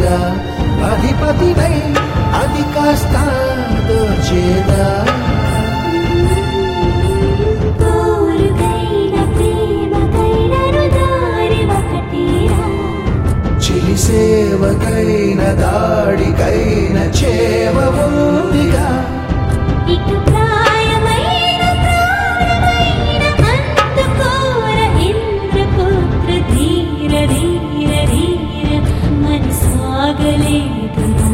మనమేగా అధిపతివై అది కాస్త దోచేదా కోరుకైన ప్రేమకైనను దారి ఒకటేరా చిలి సేవకైన దాడికైన చేవ ఉందిగా ఇటు ప్రాయమైన ప్రాణమైన అందుకోర ఇంద్రపుత్ర ధీర ధీర ధీర మనసాగలేదురా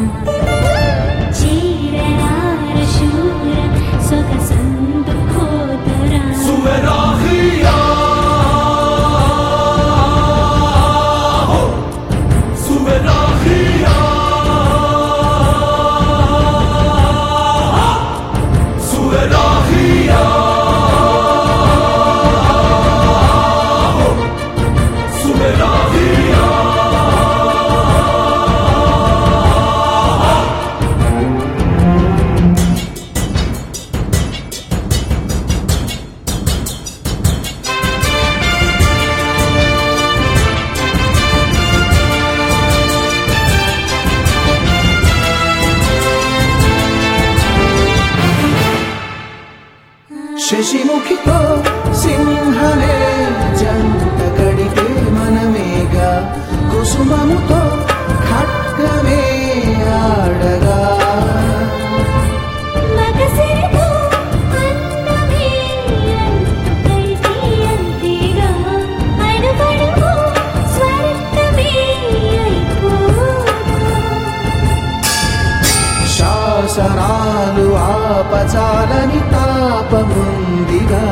చీరరార శూర సొగసందుకోదురా Suverachia Suverachia Suverachia Suverachia శశిముఖితో సింహమే జంట కడితే మనమేగా కుసుమముతో ఖడ్గమే ఆడగా మగసిరితో అందమే అంతైతే అంతేగా అడుగడుగు స్వర్గమే అయిపోగా శాసనాలు ఆపచాలని తాపముందిగా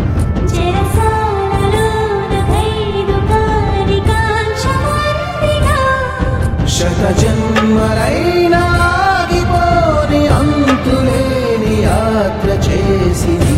చెరసాలలోన ఖైదు కాని కాంక్షమందిగా శత జన్మలైనా ఆగిపోని అంతులేని యాత్ర చేసి